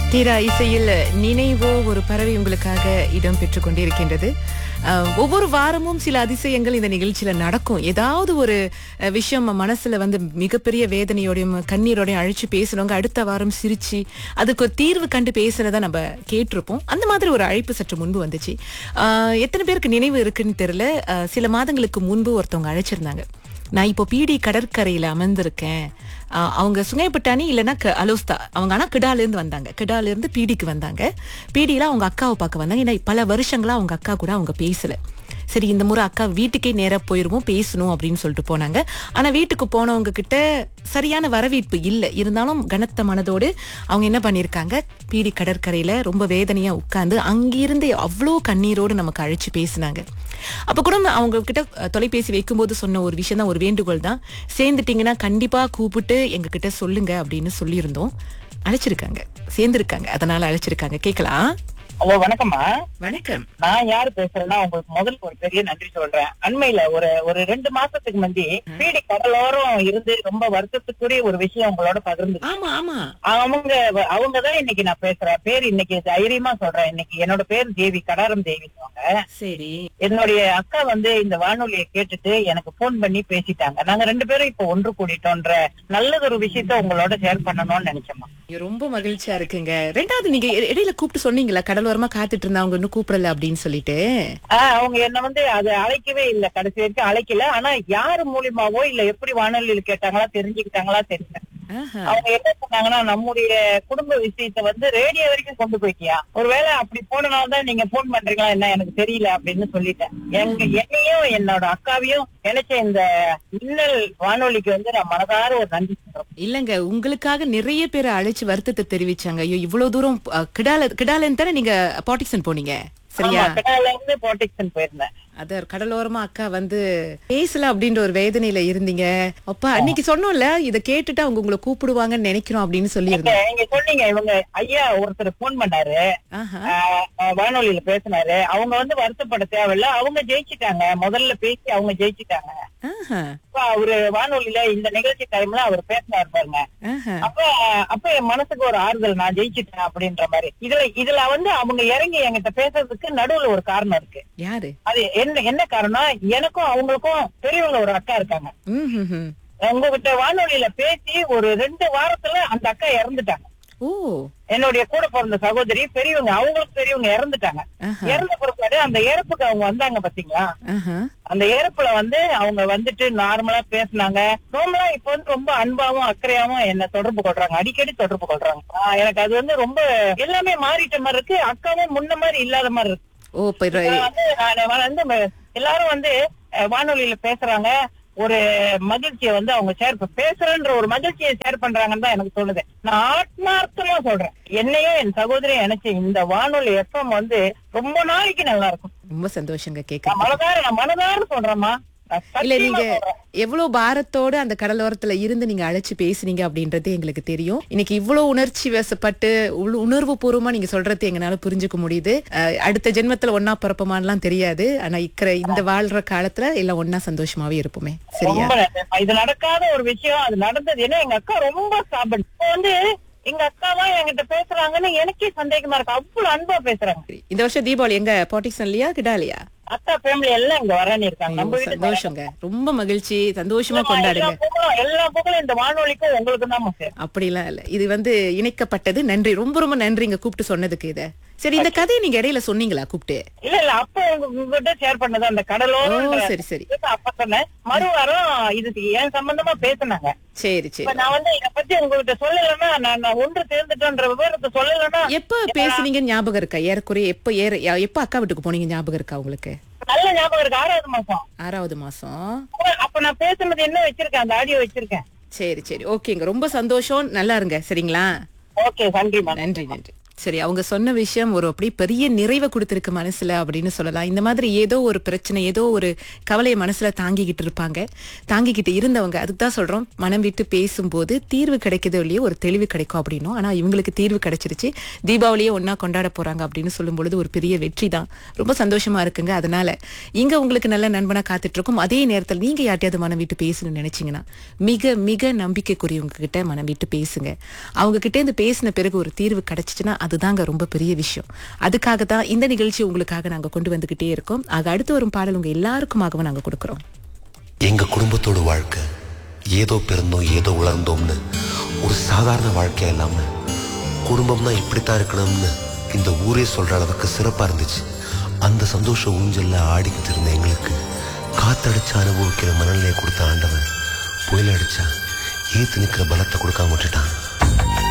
தீரா இசையில் நினைவோ ஒரு பறவை உங்களுக்காக இடம் பெற்றுக் கொண்டிருக்கின்றது அஹ், ஒவ்வொரு வாரமும் சில அதிசயங்கள் இந்த நிகழ்ச்சியில நடக்கும் ஏதாவது ஒரு அஹ், விஷயம் நம்ம மனசுல வந்து மிகப்பெரிய வேதனையோடையும் கண்ணீரோடையும் அழைச்சு பேசுறவங்க அடுத்த வாரம் சிரிச்சு அதுக்கு ஒரு தீர்வு கண்டு பேசுறத நம்ம கேட்டிருப்போம் அந்த மாதிரி ஒரு அழைப்பு சற்று முன்பு வந்துச்சு அஹ், எத்தனை பேருக்கு நினைவு இருக்குன்னு தெரியல அஹ், சில மாதங்களுக்கு முன்பு ஒருத்தவங்க அழைச்சிருந்தாங்க நான் இப்போ பீடி கடற்கரையில அமர்ந்திருக்கேன் ஆஹ் அவங்க சுங்கைப்பட்டாணி இல்லைன்னா க- அலோஸ்தா அவங்க ஆனா கிடால இருந்து வந்தாங்க கிடால இருந்து பீடிக்கு வந்தாங்க பீடியில அவங்க அக்காவை பார்க்க வந்தாங்க ஏன்னா பல வருஷங்களா அவங்க அக்கா கூட அவங்க பேசல சரி இந்த முறை அக்கா வீட்டுக்கே நேரா போயிருவோம் பேசணும் அப்படின்னு சொல்லிட்டு போனாங்க ஆனா வீட்டுக்கு போனவங்க கிட்ட சரியான வரவேற்பு இல்லை இருந்தாலும் கனத்த மனதோடு அவங்க என்ன பண்ணியிருக்காங்க பீடி கடற்கரையில ரொம்ப வேதனையா உட்கார்ந்து அங்கிருந்து அவ்வளோ கண்ணீரோடு நமக்கு அழைச்சு பேசினாங்க அப்ப கூட அவங்க கிட்ட அஹ், தொலைபேசி வைக்கும்போது சொன்ன ஒரு விஷயம் தான் ஒரு வேண்டுகோள் தான் சேர்ந்துட்டீங்கன்னா கண்டிப்பா கூப்பிட்டு எங்க கிட்ட சொல்லுங்க அப்படின்னு சொல்லியிருந்தோம் அழைச்சிருக்காங்க சேர்ந்திருக்காங்க அதனால அழைச்சிருக்காங்க கேட்கலாம் ஹலோ வணக்கம்மா வணக்கம் நான் யாரு பேசுறேன்னா உங்களுக்கு முதல்ல ஒரு பெரிய நன்றி சொல்றேன் அண்மையில ஒரு ஒரு ரெண்டு மாசத்துக்கு முந்தி பீடி கடலோரம் இருந்து ரொம்ப வருத்தத்துக்குரிய ஒரு விஷயம் உங்களோட பகிர்ந்து ஆமா ஆமா அவங்க அவங்கதான் இன்னைக்கு நான் பேசுறேன் பேர் இன்னைக்கு தைரியமா சொல்றேன் இன்னைக்கு என்னோட பேர் தேவி கடாரம் தேவி அவங்க சரி என்னுடைய அக்கா வந்து இந்த வானொலியை கேட்டுட்டு எனக்கு போன் பண்ணி பேசிட்டாங்க நாங்க ரெண்டு பேரும் இப்ப ஒன்று கூடிட்டோன்ற நல்லதொரு விஷயத்த உங்களோட ஷேர் பண்ணணும்னு நினைச்சோம்மா ஐயோ, ரொம்ப மகிழ்ச்சியா இருக்குங்க ரெண்டாவது நீங்க இ- இடையில கூப்பிட்டு சொன்னீங்களா கடலோரமா காத்துட்டு இருந்தா அவங்க இன்னும் கூப்பிடல அப்படின்னு சொல்லிட்டு ஆஹ் அவங்க என்ன வந்து அது அழைக்கவே இல்ல கடைசி வரைக்கும் அழைக்கல ஆனா யாரு மூலியமாவோ இல்ல எப்படி வானொலியில கேட்டாங்களா தெரிஞ்சுக்கிட்டாங்களா தெரியல ஆஹா. அவங்க என்ன சொன்னாங்கன்னா நம்முடைய குடும்ப விஷயத்த வந்து ரேடியோ வரைக்கும் கொண்டு போய்க்கியா ஒருவேளை அப்படி போனனால தான் நீங்க போன் பண்றீங்களா என்ன எனக்கு தெரியல அப்படின்னு சொல்லிட்டேன் எங்க என்னையும் என்னோட அக்காவையும் நினைச்ச இந்த மின்னல் வானொலிக்கு வந்து நான் மனதார ஒரு நன்றி சொல்றேன் இல்லங்க உங்களுக்காக நிறைய பேர் அழைச்சு வருத்தத்தை தெரிவிச்சாங்க ஐயோ இவ்வளவு தூரம் அஹ், கிடால கிடாலன்னு தானே நீங்க பாட்டிக்சன் போனீங்க சரியா ஆமா, கடால இருந்து ப்ரொடெக்ஷன் போயிருந்தேன் அத கடலோரமா அக்கா வந்து பேசல அப்படின்ற ஒரு வேதனையில இருந்தீங்க அப்பா அன்னைக்கு சொன்னோம்ல இத கேட்டுட்டு அவங்க உங்களை கூப்பிடுவாங்கன்னு நினைக்கிறோம் அப்படின்னு சொல்லியிருந்தேன் நீங்க சொன்னீங்க இவங்க ஐயா ஒருத்தர் போன் பண்ணாரு ஆஹா ஆஹ் ஆஹ் வானொலியில பேசினாரு அவங்க வந்து வருத்தப்பட தேவையில்ல அவங்க ஜெயிச்சிட்டாங்க முதல்ல பேசி அவங்க ஜெயிச்சிட்டாங்க ஆஹா அப்ப அவரு வானொலியில இந்த நிகழ்ச்சி டைம்ல அவர் பேசினாரு பாருங்க ஆஹா அப்ப அப்ப என் மனசுக்கு ஒரு ஆறுதல் நான் ஜெயிச்சிட்டேன் அப்படின்ற மாதிரி இதுல இதுல வந்து அவங்க இறங்கி என்கிட்ட பேசுறதுக்கு நடுவுல ஒரு காரணம் இருக்கு யாரு அது என்ன என்ன காரணம் எனக்கும் அவங்களுக்கும் பெரியவங்க ஒரு அக்கா இருக்காங்க ம் ம், ம். உங்ககிட்ட வானொலியில பேசி ஒரு ரெண்டு வாரத்துல அந்த அக்கா இறந்துட்டாங்க ஓ என்னுடைய கூட பிறந்த சகோதரி பெரியவங்க அவங்களுக்கு பெரியவங்க இறந்துட்டாங்க ஆஹா இறந்த பிற்பாடு அந்த இறப்புக்கு அவங்க வந்தாங்க பாத்தீங்களா ஆஹா அந்த இறப்புல வந்து அவங்க வந்துட்டு நார்மலா பேசுனாங்க நார்மலா இப்ப வந்து ரொம்ப அன்பாவும் அக்கறையாவும் என்ன தொடர்பு கொள்றாங்க அடிக்கடி தொடர்பு கொள்றாங்க ஆஹ் எனக்கு அது வந்து ரொம்ப எல்லாமே மாறிட்ட மாதிரி இருக்கு அக்காவும் முன்ன மாதிரி இல்லாத மாதிரி இருக்கு ஓ இப்ப ர- இப்ப வந்து நான் வந்து ம- எல்லாரும் வந்து அஹ், வானொலியில பேசுறாங்க ஒரு மகிழ்ச்சியை வந்து அவங்க ஷேர் பேசுறேன்ற ஒரு மகிழ்ச்சியை ஷேர் பண்றாங்கன்னு தான் எனக்கு தோணுது நான் ஆத்மார்த்தமா சொல்றேன் என்னையும் என் சகோதரியும் நினைச்சு இந்த வானொலி எஃப்எம் வந்து ரொம்ப நாளைக்கு நல்லா இருக்கும் ரொம்ப சந்தோஷங்க கேக்க நான் மனதார நான் மனதார சொல்றேம்மா நான் இல்ல சத்தியமா நீங்க சொல்றேன். எவ்வளவு பாரத்தோட அந்த கடலோரத்துல இருந்து நீங்க அழைச்சு பேசுனீங்க அப்படின்றது எங்களுக்கு தெரியும் இன்னைக்கு இவ்வளவு உணர்ச்சி வசப்பட்டு உணர்வு பூர்வமா நீங்க சொல்றது எங்களால புரிஞ்சுக்க முடியுது அஹ், அடுத்த ஜென்மத்துல ஒன்னா பிறப்பமான்லாம் தெரியாது ஆனா இக்கிற இந்த வாழ்ற காலத்துல எல்லாம் ஒன்னா சந்தோஷமாவே இருப்போமே சரியா ரொம்ப நன்றி. இது நடக்காத ஒரு விஷயம் அது நடந்தது ஏன்னா எங்க அக்கா ரொம்ப சாபன் இப்போ வந்து எங்க அக்காவா என்கிட்ட பேசுறாங்கன்னு எனக்கே சந்தேகமா இருக்கு அவ்வளவு அன்பா பேசுறாங்க இந்த வருஷம் தீபாவளி எங்க பாட்டிக்சன்லயா கிடாலியா அக்கா ஃபேமிலி எல்லாம் இங்க வரேன்னு இருக்காங்க நம்ம வீட்டுக்கு சந்தோஷங்க ரொம்ப மகிழ்ச்சி சந்தோஷமா எல்லா கொண்டாடுங்க புகழும் எல்லா புகழும் இந்த வானொலிக்கும் உங்களுக்கு தான் சார் அப்படிலாம் இல்ல இது வந்து இணைக்கப்பட்டது நன்றி ரொம்ப ரொம்ப நன்றிங்க கூப்பிட்டு சொன்னதுக்கு இத சரி இந்த கதையை நீங்க இடையில சொன்னீங்களா கூப்பிட்டு இல்ல இல்ல அப்ப உங்க- உங்ககிட்ட ஷேர் பண்ணது அந்த கடலோரம் ஓ சரி சரி அப்ப சொன்னேன் மறுவாரம் இதுக்கு ஏன் சம்பந்தமா பேசுனாங்க சரி சரி இப்ப நான் வந்து இத பத்தி உங்ககிட்ட சொல்லலைன்னா நான் நான் ஒன்று சேர்ந்துட்டோன்ற விவரத்தை சொல்லலைன்னா எப்ப பேசுனீங்க ஞாபகம் இருக்கா ஏறக்குறைய எப்ப ஏற யா- எப்ப அக்கா வீட்டுக்கு போனீங்க ஞாபகம் இருக்கா உங்களுக்கு நல்ல ஞாபகம் இருக்கு ஆறாவது மாசம் ஆறாவது மாசம் அப்ப நான் பேசுனது என்ன வச்சிருக்கேன் அந்த ஆடியோ வச்சிருக்கேன் சரி சரி ஓகேங்க ரொம்ப சந்தோஷம் நல்லா இருங்க சரிங்களா ஓகே நன்றிமா நன்றி நன்றி சரி அவங்க சொன்ன விஷயம் ஒரு அப்படி பெரிய நிறைவை கொடுத்திருக்கு மனசுல அப்படின்னு சொல்லலாம் இந்த மாதிரி ஏதோ ஒரு பிரச்சனை ஏதோ ஒரு கவலையை மனசுல தாங்கிக்கிட்டு இருப்பாங்க தாங்கிக்கிட்டு இருந்தவங்க அதுக்கு தான் சொல்றோம் மனம் விட்டு பேசும்போது தீர்வு கிடைக்குதோ இல்லையோ ஒரு தெளிவு கிடைக்கும் அப்படின்னும் ஆனா இவங்களுக்கு தீர்வு கிடைச்சிருச்சு தீபாவளியை ஒண்ணா கொண்டாட போறாங்க அப்படின்னு சொல்லும் பொழுது ஒரு பெரிய வெற்றி தான் ரொம்ப சந்தோஷமா இருக்குங்க அதனால இங்க உங்களுக்கு நல்ல நண்பனா காத்துட்டு இருக்கும் அதே நேரத்தில் நீங்க யார்ட்டையாவது மனம் விட்டு பேசணும்னு நினைச்சீங்கன்னா மிக மிக நம்பிக்கைக்குரியவங்க கிட்ட மனம் விட்டு பேசுங்க அவங்க கிட்ட இருந்து பேசின பிறகு ஒரு தீர்வு கிடைச்சிச்சுன்னா அதுதாங்க ரொம்ப பெரிய விஷயம் அதுக்காக தான் இந்த நிகழ்ச்சி உங்களுக்காக நாங்க கொண்டு வந்துகிட்டே இருக்கோம் ஆக அடுத்து வரும் பாடல் உங்க எல்லாருக்குமாகவும் நாங்க கொடுக்குறோம் எங்க குடும்பத்தோட வாழ்க்கை ஏதோ பிறந்தோம் ஏதோ வளர்ந்தோம்னு ஒரு சாதாரண வாழ்க்கை இல்லாம குடும்பம்னா இப்படித்தான் இருக்கணும்னு இந்த ஊரே சொல்ற அளவுக்கு சிறப்பா இருந்துச்சு அந்த சந்தோஷ ஊஞ்சல்ல ஆடிக்கிட்டு இருந்த எங்களுக்கு காத்தடிச்சு அனுபவிக்கிற மனநிலையை கொடுத்த ஆண்டவன் புயல் அடிச்சா ஏத்து நிக்கிற பலத்தை கொடுக்காம விட்டுட்டான்